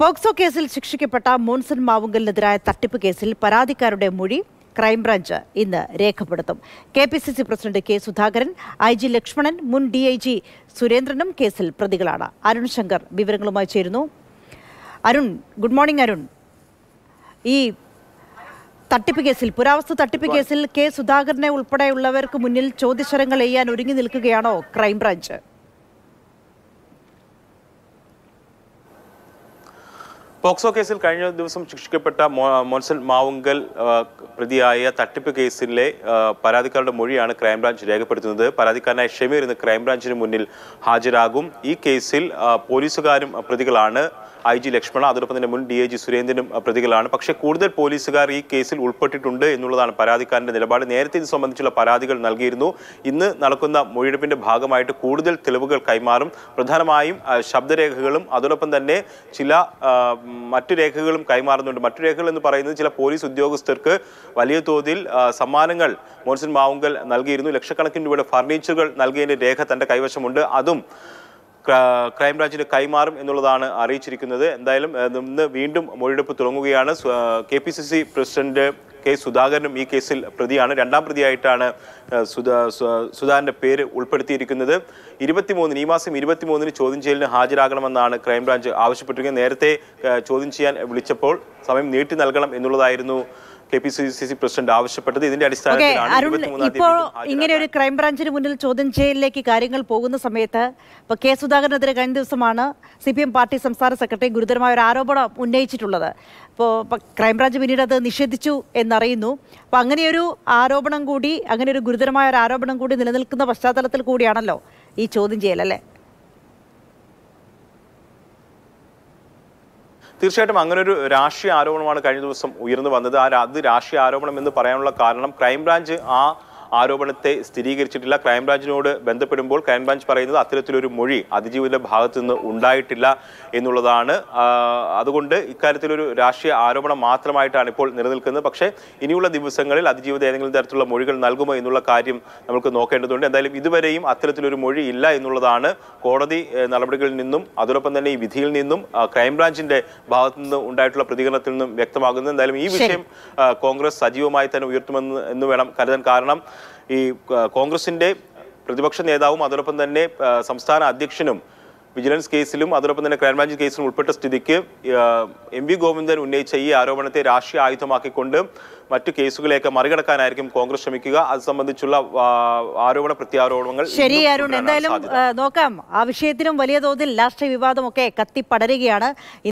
POCSO കേസിൽ ശിക്ഷിക്കപ്പെട്ട മോൺസൺ മാവുങ്കലിനെതിരായ തട്ടിപ്പ് കേസിൽ പരാതിക്കാരുടെ മൊഴി ക്രൈംബ്രാഞ്ച് ഇന്ന് രേഖപ്പെടുത്തും K P C C president K Sudhakaran I G Lakshmanan മുൻ ഡി ഐ ജി സുരേന്ദ്രനും കേസിൽ പ്രതികളാണ് അരുൺ ശങ്കർ വിവരങ്ങളുമായി ചേരുന്നു അരുൺ ഗുഡ് മോർണിംഗ് അരുൺ ഈ തട്ടിപ്പ് കേസിൽ പുരാവസ്തു തട്ടിപ്പ് കേസിൽ കെ സുധാകരനെ ഉൾപ്പെടെയുള്ളവർക്ക് മുന്നിൽ ചോദ്യശരങ്ങൾ ചെയ്യാൻ ഒരുങ്ങി നിൽക്കുകയാണോ ക്രൈംബ്രാഞ്ച് പോക്സോ കേസിൽ കഴിഞ്ഞ ദിവസം ശിക്ഷിക്കപ്പെട്ട മോ- മോൻസൺ മാവുങ്കൽ ആ, പ്രതിയായ തട്ടിപ്പ് കേസിലെ ആ, പരാതിക്കാരുടെ മൊഴിയാണ് ക്രൈംബ്രാഞ്ച് രേഖപ്പെടുത്തുന്നത് പരാതിക്കാരനായ ഷമീർ ഇന്ന് ക്രൈംബ്രാഞ്ചിന് മുന്നിൽ ഹാജരാകും ഈ കേസിൽ ആ, പോലീസുകാരും ആ, പ്രതികളാണ് ഐ ജി ലക്ഷ്മണ അതോടൊപ്പം തന്നെ മുൻ ഡി ഐ ജി സുരേന്ദ്രനും ആ, പ്രതികളാണ് പക്ഷേ കൂടുതൽ പോലീസുകാർ ഈ കേസിൽ ഉൾപ്പെട്ടിട്ടുണ്ട് എന്നുള്ളതാണ് പരാതിക്കാരന്റെ നിലപാട് നേരത്തെ ഇത് സംബന്ധിച്ചുള്ള പരാതികൾ നൽകിയിരുന്നു ഇന്ന് നടക്കുന്ന മൊഴിയെടുപ്പിന്റെ ഭാഗമായിട്ട് കൂടുതൽ തെളിവുകൾ കൈമാറും പ്രധാനമായും ആ, ശബ്ദരേഖകളും അതോടൊപ്പം തന്നെ ചില ആ, മറ്റു രേഖകളും കൈമാറുന്നുണ്ട് മറ്റു രേഖകൾ എന്ന് പറയുന്നത് ചില പോലീസ് ഉദ്യോഗസ്ഥർക്ക് വലിയ തോതിൽ ആ, സമ്മാനങ്ങൾ മോൻസൺ മാവുങ്കൽ നൽകിയിരുന്നു ലക്ഷക്കണക്കിന് രൂപയുടെ ഫർണിച്ചറുകൾ നൽകിയതിന്റെ രേഖ തന്റെ കൈവശമുണ്ട് അതും ക്ര- ക്രൈംബ്രാഞ്ചിന് കൈമാറും എന്നുള്ളതാണ് അറിയിച്ചിരിക്കുന്നത് എന്തായാലും ഏഹ്, ഇന്ന് വീണ്ടും മൊഴിയെടുപ്പ് തുടങ്ങുകയാണ് K P C C president K സുധാകരനും ഈ കേസിൽ പ്രതിയാണ് രണ്ടാം പ്രതിയായിട്ടാണ് ഏഹ്, സുധാ സു- സുധാകരന്റെ പേര് ഉൾപ്പെടുത്തിയിരിക്കുന്നത് ഇരുപത്തിമൂന്നിന് ഈ മാസം ഇരുപത്തിമൂന്നിന് ചോദ്യം ചെയ്യലിന് ഹാജരാകണമെന്നാണ് ക്രൈംബ്രാഞ്ച് ആവശ്യപ്പെട്ടിരിക്കുന്നത് നേരത്തെ ഏഹ്, ചോദ്യം ചെയ്യാൻ വിളിച്ചപ്പോൾ സമയം നീട്ടി നൽകണം എന്നുള്ളതായിരുന്നു K P C C president ആവശ്യപ്പെട്ടത് ഇതിന്റെ ഓക്കെ അടിസ്ഥാനത്തിലാണ് അരുൺ 24-ആം തീയതി ഇപ്പോൾ വീണ്ടും ഹാജരാകാൻ ഇങ്ങനെ ഒരു ക്രൈംബ്രാഞ്ചിന് മുന്നിൽ ചോദ്യം ചെയ്യലിലേക്ക് കാര്യങ്ങൾ പോകുന്ന സമയത്ത് ഇപ്പോൾ കെ സുധാകരനെതിരെ കഴിഞ്ഞ ദിവസമാണ് സി പി എം പാർട്ടി സംസ്ഥാന സെക്രട്ടറി ഗുരുതരമായ ഒരു ആരോപണം ഉന്നയിച്ചിട്ടുള്ളത് ഇപ്പോൾ ക്രൈംബ്രാഞ്ച് പിന്നീട് അത് നിഷേധിച്ചു എന്നറിയുന്നു അപ്പോൾ അങ്ങനെയൊരു ആരോപണം കൂടി അങ്ങനെ ഒരു ഗുരുതരമായ ഒരു ആരോപണം കൂടി നിലനിൽക്കുന്ന പശ്ചാത്തലത്തിൽ കൂടിയാണല്ലോ ഈ ചോദ്യം ചെയ്യൽ അല്ലേ തീർച്ചയായിട്ടും അങ്ങനെ ഒരു രാഷ്ട്രീയ ആരോപണമാണ് കഴിഞ്ഞ ദിവസം ഉയർന്നു വന്നത് ആ രാ- അത് രാഷ്ട്രീയ ആരോപണം എന്ന് പറയാനുള്ള കാരണം ക്രൈംബ്രാഞ്ച് ആ ആരോപണത്തെ സ്ഥിരീകരിച്ചിട്ടില്ല ക്രൈംബ്രാഞ്ചിനോട് ബന്ധപ്പെടുമ്പോൾ ക്രൈംബ്രാഞ്ച് പറയുന്നത് അത്തരത്തിലൊരു മൊഴി അതിജീവിതയുടെ ഭാഗത്തു നിന്ന് ഉണ്ടായിട്ടില്ല എന്നുള്ളതാണ് ആ, അതുകൊണ്ട് ഇക്കാര്യത്തിലൊരു രാഷ്ട്രീയ ആരോപണം മാത്രമായിട്ടാണ് ഇപ്പോൾ നിലനിൽക്കുന്നത് പക്ഷേ ഇനിയുള്ള ദിവസങ്ങളിൽ അതിജീവിത ഏതെങ്കിലും തരത്തിലുള്ള മൊഴികൾ നൽകുമോ എന്നുള്ള കാര്യം നമുക്ക് നോക്കേണ്ടതുണ്ട് എന്തായാലും ഇതുവരെയും അത്തരത്തിലൊരു മൊഴി ഇല്ല എന്നുള്ളതാണ് കോടതി ഏഹ്, നടപടികളിൽ നിന്നും അതോടൊപ്പം തന്നെ ഈ വിധിയിൽ നിന്നും ആ, ക്രൈംബ്രാഞ്ചിന്റെ ഭാഗത്തു നിന്ന് ഉണ്ടായിട്ടുള്ള പ്രതികരണത്തിൽ നിന്നും വ്യക്തമാകുന്നത് എന്തായാലും ഈ വിഷയം ആ, കോൺഗ്രസ് സജീവമായി തന്നെ ഉയർത്തുമെന്ന് എന്ന് വേണം കരുതാൻ കാരണം ഈ ആ, കോൺഗ്രസിന്റെ പ്രതിപക്ഷ നേതാവും അതോടൊപ്പം തന്നെ ആ, സംസ്ഥാന അധ്യക്ഷനും വിജിലൻസ് കേസിലും അതോടൊപ്പം തന്നെ ക്രൈംബ്രാഞ്ച് കേസിലും ഉൾപ്പെട്ട സ്ഥിതിക്ക് ആ, എം വി ഗോവിന്ദൻ ഉന്നയിച്ച ഈ ആരോപണത്തെ രാഷ്ട്രീയ ആയുധമാക്കിക്കൊണ്ട് മറ്റു കേസുകളെയൊക്കെ മറികടക്കാനായിരിക്കും കോൺഗ്രസ് ശ്രമിക്കുക അത് സംബന്ധിച്ചുള്ള ആ, ആരോപണ പ്രത്യാരോപണങ്ങൾ ശരി ഇന്നും അരുൺ തുടരാനാണ് എന്തായാലും സാധ്യത. ആ, നോക്കാം ആ വിഷയത്തിലും വലിയ തോതിൽ രാഷ്ട്രീയ വിവാദമൊക്കെ കത്തിപ്പടരുകയാണ്